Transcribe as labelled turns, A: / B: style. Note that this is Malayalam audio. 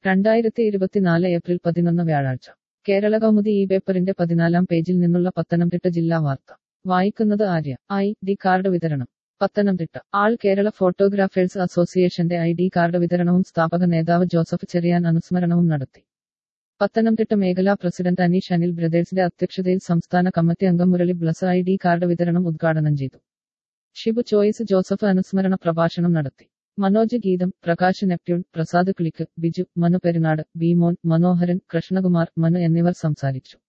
A: രണ്ടായിരത്തി ഇരുപത്തിനാല് ഏപ്രിൽ പതിനൊന്ന് വ്യാഴാഴ്ച കേരള കൗമുദി ഈ പേപ്പറിന്റെ പതിനാലാം പേജിൽ നിന്നുള്ള പത്തനംതിട്ട ജില്ലാ വാർത്ത വായിക്കുന്നത് ആര്യ ഐ ഡി കാർഡ് വിതരണം പത്തനംതിട്ട ആൾ കേരള ഫോട്ടോഗ്രാഫേഴ്സ് അസോസിയേഷന്റെ ഐ ഡി കാർഡ് വിതരണവും സ്ഥാപക നേതാവ് ജോസഫ് ചെറിയാൻ അനുസ്മരണവും നടത്തി പത്തനംതിട്ട മേഖലാ പ്രസിഡന്റ് അനീഷ് അനിൽ ബ്രദേഴ്സിന്റെ അധ്യക്ഷതയിൽ സംസ്ഥാന കമ്മിറ്റി അംഗം മുരളി ബ്ലസ് ഐ ഡി കാർഡ് വിതരണം ഉദ്ഘാടനം ചെയ്തു ഷിബു ചോയ്സ് ജോസഫ് അനുസ്മരണ പ്രഭാഷണം നടത്തി മനോജ് ഗീതം പ്രകാശ് നെപ്റ്റ്യൂൺ പ്രസാദ് ക്ലിക്ക് ബിജു മനു പെരുനാട് ബിമോൻ മനോഹരൻ കൃഷ്ണകുമാർ മനു എന്നിവർ സംസാരിച്ചു